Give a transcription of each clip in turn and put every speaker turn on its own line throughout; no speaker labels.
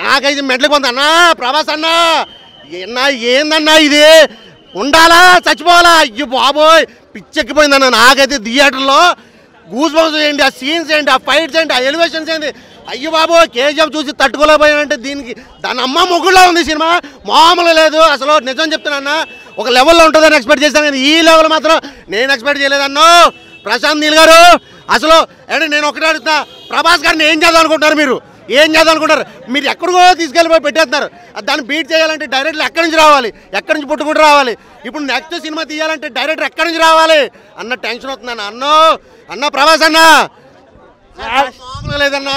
నాకైతే మెట్లకి పోతుంది అన్నా ప్రభాస్ అన్నా ఏనా ఏందన్నా ఇది ఉండాలా చచ్చిపోవాలా అయ్యో బాబోయ్ పిచ్చెక్కిపోయిందన్న నాకైతే థియేటర్లో గూస్ బంప్స్ ఏంటి ఆ సీన్స్ ఏంటి ఆ ఫైట్స్ ఏంటి ఆ ఎలివేషన్స్ ఏంటి అయ్యో బాబు కేజీఎఫ్ చూసి తట్టుకోలేకపోయానంటే దీనికి దాని అమ్మ మొగుళ్ళో ఉంది సినిమా మామూలు లేదు అసలు నిజం చెప్తున్నా ఒక లెవెల్లో ఉంటుందని ఎక్స్పెక్ట్ చేశాను కానీ ఈ లెవెల్ మాత్రం నేను ఎక్స్పెక్ట్ చేయలేదన్నో ప్రశాంత్ నీల్ గారు అసలు అంటే నేను ఒకటే అడుగుతున్నా ప్రభాస్ గారిని ఏం చేద్దాం అనుకుంటున్నారు మీరు ఏం చేద్దాం అనుకుంటారు మీరు ఎక్కడికో తీసుకెళ్ళిపోయి పెట్టేస్తున్నారు అది దాన్ని బీట్ చేయాలంటే డైరెక్టర్ ఎక్కడి నుంచి రావాలి ఎక్కడి నుంచి పుట్టుకుంటూ రావాలి ఇప్పుడు నెక్స్ట్ సినిమా తీయాలంటే డైరెక్టర్ ఎక్కడి నుంచి రావాలి అన్న టెన్షన్ అవుతుందన్న అన్నో అన్న ప్రభాస్ అన్న మామూలుగా లేదన్నా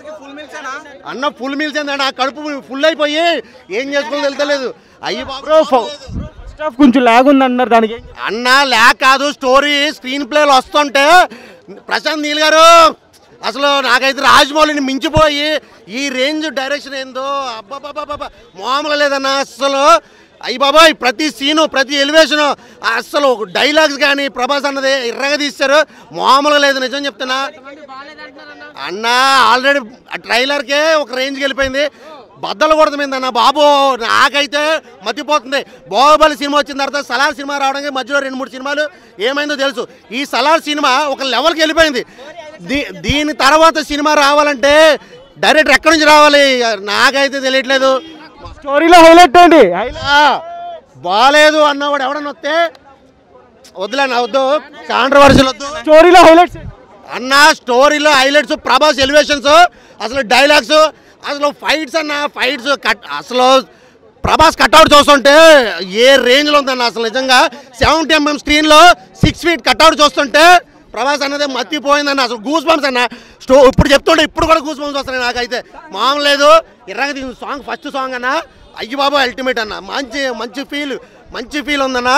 అన్న ఫుల్ మీల్స్ ఏందన్న కడుపు ఫుల్ అయిపోయి ఏం చేసుకోవాలో తెలుతలేదు అయ్యి బాబు
ఫస్ట్ హాఫ్ కొంచెం లాగ్ ఉంది అన్నారు దానికి
అన్న లేక కాదు స్టోరీ స్క్రీన్ ప్లేలు వస్తుంటే ప్రశాంత్ నీల్ గారు అసలు నాకైతే రాజమౌళిని మించిపోయి ఈ రేంజ్ డైరెక్షన్ ఏందో అబ్బాబాబాబా మామూలు లేదన్న అస్సలు అయ్యి బాబాయ్ ప్రతి సీను ప్రతి ఎలివేషను అస్సలు డైలాగ్స్ కానీ ప్రభాస్ అన్నది ఎర్రగా తీస్తారు మామూలుగా లేదు నిజం చెప్తున్నా అన్న ఆల్రెడీ ట్రైలర్కే ఒక రేంజ్కి వెళ్ళిపోయింది బద్దలు కొడుతుందన్న బాబు నాకైతే మతిపోతుంది బాహుబలి సినిమా వచ్చిన తర్వాత సలార్ సినిమా రావడానికి మధ్యలో రెండు మూడు సినిమాలు ఏమైందో తెలుసు ఈ సలార్ సినిమా ఒక లెవెల్కి వెళ్ళిపోయింది దీ దీని తర్వాత సినిమా రావాలంటే డైరెక్టర్ ఎక్కడి నుంచి రావాలి నాకైతే తెలియట్లేదు
స్టోరీలో హైలైట్ ఏంటి
ఆ, బాలేదు అన్నవాడు ఎవడన్నా వస్తే వద్దులే నా వద్దు కాంట్రవర్సీలు వద్దు
స్టోరీలో హైలైట్స్
అన్న స్టోరీలో హైలైట్స్ ప్రభాస్ ఎలివేషన్స్ అసలు డైలాగ్స్ అసలు ఫైట్స్ అన్న ఫైట్స్ కట్ అసలు ప్రభాస్ కట్అవుట్ చూస్తుంటే ఏ రేంజ్లో ఉందన్న అసలు నిజంగా సెవెంటీ ఎంఎం స్క్రీన్లో సిక్స్ ఫీట్ కట్అవుట్ చూస్తుంటే ప్రభాస్ అన్నది మత్తిపోయిందన్న అసలు గూస్ బంప్స్ అన్న స్టో ఇప్పుడు చెప్తుంటే ఇప్పుడు కూడా గూస్ బంప్స్ వస్తున్నాయి నాకైతే మామూలు లేదు ఇర్రగా దీని సాంగ్ ఫస్ట్ సాంగ్ అన్న అయ్యి బాబు అల్టిమేట్ అన్న మంచి మంచి ఫీల్ మంచి ఫీల్ ఉందన్న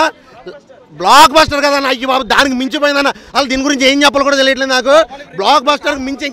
బ్లాక్ బస్టర్ కదన్న అయ్యి బాబు దానికి మించిపోయిందన్న అసలు దీని గురించి ఏం చెప్పాలో కూడా తెలియట్లేదు నాకు బ్లాక్ బస్టర్ మించి